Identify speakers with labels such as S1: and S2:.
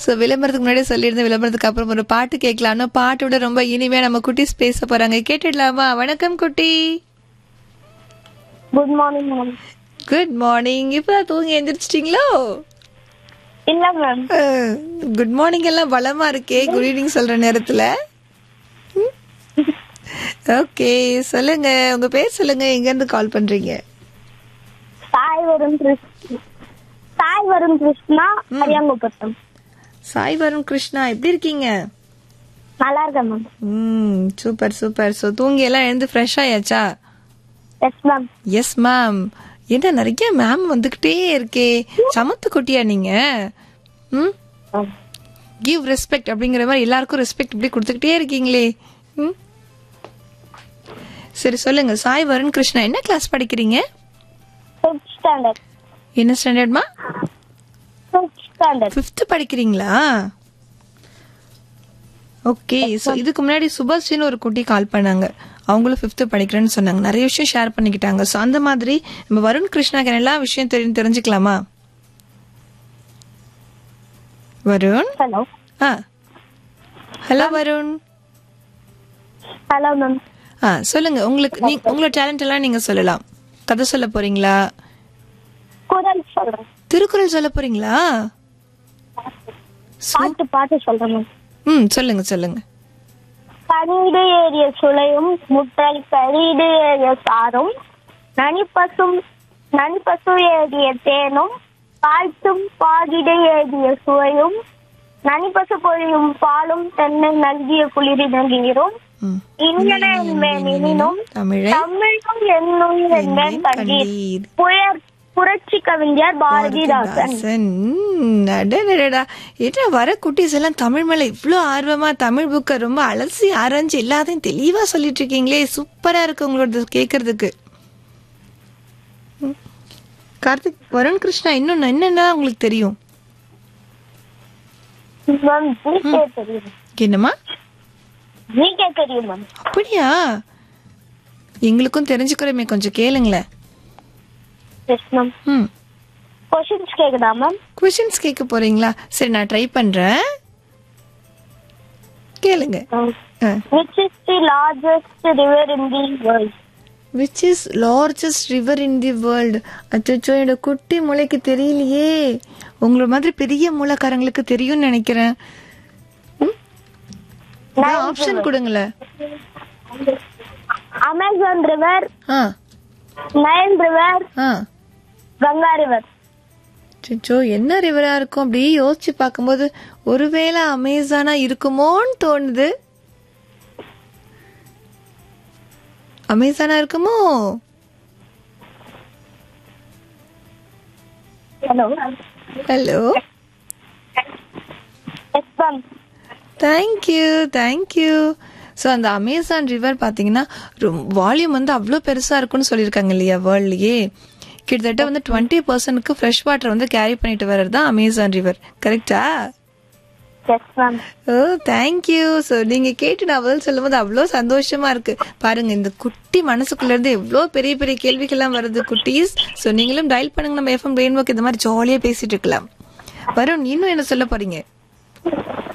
S1: So விளம்பரத்துக்கு முன்னாடி சொல்லியிருந்தேன் விளம்பரத்துக்கு அப்புறம் ஒரு பாட்டு கேட்கலாம்னு பாட்டோட ரொம்ப இனிமையா நம்ம குட்டீஸ் பேச போறாங்க கேட்டுடலாமா வணக்கம் குட்டி
S2: good morning ma'am
S1: good morning இப்பதான் தூங்கி எந்திரிச்சிட்டீங்களோ
S2: இல்ல மேம்
S1: குட் மார்னிங் எல்லாம் பலமா இருக்கே குட் ஈவினிங் சொல்ற நேரத்துல ஓகே சொல்லுங்க உங்க பேர் சொல்லுங்க எங்க இருந்து கால் பண்றீங்க
S2: சாய் வருண் கிருஷ்ணா சாய் வருண் கிருஷ்ணா அரியாங்குப்பட்டம்
S1: சாய் வருண் கிருஷ்ணா எப்படி இருக்கீங்க
S2: நல்லா இருக்கேன் மேம்
S1: ம் சூப்பர் சூப்பர் ஸோ தூங்கி எல்லாம் எழுந்து ஃப்ரெஷ் ஆயாச்சா
S2: எஸ் மேம்
S1: எஸ் மேம் என்ன நிறைய மேம் வந்துகிட்டே இருக்கே சமத்து குட்டியா நீங்க ம் கிவ் ரெஸ்பெக்ட் அப்படிங்கிற மாதிரி எல்லாருக்கும் ரெஸ்பெக்ட் இப்படி கொடுத்துக்கிட்டே இருக்கீங்களே ம் சரி சொல்லுங்க சாய் வருண் கிருஷ்ணா என்ன கிளாஸ் படிக்கிறீங்க
S2: ஃபிஃப்த் ஸ்டாண்டர்ட்
S1: என்ன ஸ்டாண்டர்ட்மா
S2: ஃபிஃப்த் ஸ்டாண்டர்ட்
S1: ஃபிஃப்த் படிக்கிறீங்களா ஓகே ஸோ இதுக்கு முன்னாடி சுபாஷின்னு ஒரு குட்டி கால் பண்ணாங்க அவங்களும் ஃபிஃப்த் படிக்கிறேன்னு சொன்னாங்க நிறைய விஷயம் ஷேர் பண்ணிக்கிட்டாங்க ஸோ அந்த மாதிரி நம்ம வருண் கிருஷ்ணாக்கு எல்லா விஷயம் தெரியும் தெரிஞ்சுக்கலாமா வருண்
S2: ஹலோ
S1: ஆ ஹலோ வருண்
S2: ஹலோ மேம்
S1: ஆ சொல்லுங்க உங்களுக்கு நீ உங்களோட டேலண்ட் எல்லாம் நீங்க சொல்லலாம் கதை சொல்ல போறீங்களா
S2: குரல் சொல்றேன்
S1: திருக்குறள் சொல்ல போறீங்களா
S2: பாட்டு பாட்டு சொல்றேன் மேம்
S1: ம் சொல்லுங்க சொல்லுங்க
S2: கனிடு ஏறிய சுளையும் முட்டல் கரிடு ஏறிய சாரும் நனிப்பசும் நனிப்பசு ஏறிய தேனும் காய்ச்சும் பாகிடு ஏறிய சுவையும் நனிப்பசு பொழியும் பாலும் தென்னை நல்கிய குளிரின நீரும்
S1: ம்
S2: இங்கன என்பேன் எனினும்
S1: தமிழை
S2: தமிழும் என்னுயிர் என்பேன் கண்டீர்
S1: கண்டீர்
S2: புயற் புரட்சி கவிஞர் பாரதிதாசன்
S1: தாசன் ம், அடடடடா. என்ன வர குட்டீஸ் எல்லாம் தமிழ் மேல இவ்ளோ ஆர்வமா தமிழ் புக்கை ரொம்ப அலசி ஆராய்ஞ்சு எல்லாத்தையும் தெளிவா சொல்லிட்டு இருக்கீங்களே சூப்பரா இருக்கு உங்களோட கேக்குறதுக்கு ம். கார்த்திக் வருண் கிருஷ்ணா இன்னும் என்னென்ன உங்களுக்கு தெரியும்
S2: மேம் ஜிகே தெரியும்
S1: என்னம்மா
S2: ஜிகே தெரியும் மேம்
S1: அப்படியா எங்களுக்கும் தெரிஞ்சுக்கிறோமே கொஞ்சம் கேளுங்களேன்
S2: எஸ் மேம்
S1: ம்
S2: கொஷின்ஸ் கேக்குதா மேம்
S1: கொஷின்ஸ் கேட்க போறீங்களா சரி நான் ட்ரை பண்றேன் கேளுங்க ah
S2: which is the largest river in the world
S1: which is largest river in the world அச்சோ என்னோட குட்டி மூளைக்கு தெரியலையே உங்கள மாதிரி பெரிய மூளைக்காரங்களுக்கு தெரியும்னு நினைக்கிறேன் ஆப்ஷன் கொடுங்களேன்
S2: Amazon river
S1: ah
S2: Nile river
S1: ah
S2: Ganga river
S1: அச்சோ என்ன ரிவரா இருக்கும் அப்படி யோசிச்சு பார்க்கும்போது ஒருவேளை அமேசானா இருக்குமோன்னு தோணுது அமேசானா இருக்குமோ
S2: hello
S1: hello
S2: yes ma'am
S1: thank you thank you so அந்த அமேசான் ரிவர் பார்த்தீங்கன்னா வால்யூம் வந்து அவ்வளோ பெருசாக இருக்கும்னு சொல்லியிருக்காங்க இல்லையா வேர்ல்ட்லயே கிட்டத்தட்ட வந்து டுவெண்ட்டி பர்சன்ட்க்கு ஃப்ரெஷ் வாட்டர் வந்து கேரி பண்ணிட்டு வர்றது தான் அமேசான் ரிவர் கரெக்டா
S2: yes ma'am
S1: oh thank you so நீங்கள் கேட்டு நான் பதில் சொல்லும்போது அவ்வளோ சந்தோஷமா இருக்கு பாருங்க இந்த குட்டி மனசுக்குள்ள இருந்து எவ்வளோ பெரிய பெரிய கேள்விகள்லாம் வருது குட்டீஸ் ஸோ நீங்களும் டயல் பண்ணுங்க நம்ம எஃப்எம் ரெயின்போக்கு இந்த மாதிரி ஜாலியாக பேசிட்டு இருக்கலாம் வருண் இன்னும் என்ன சொல்ல போறீங்க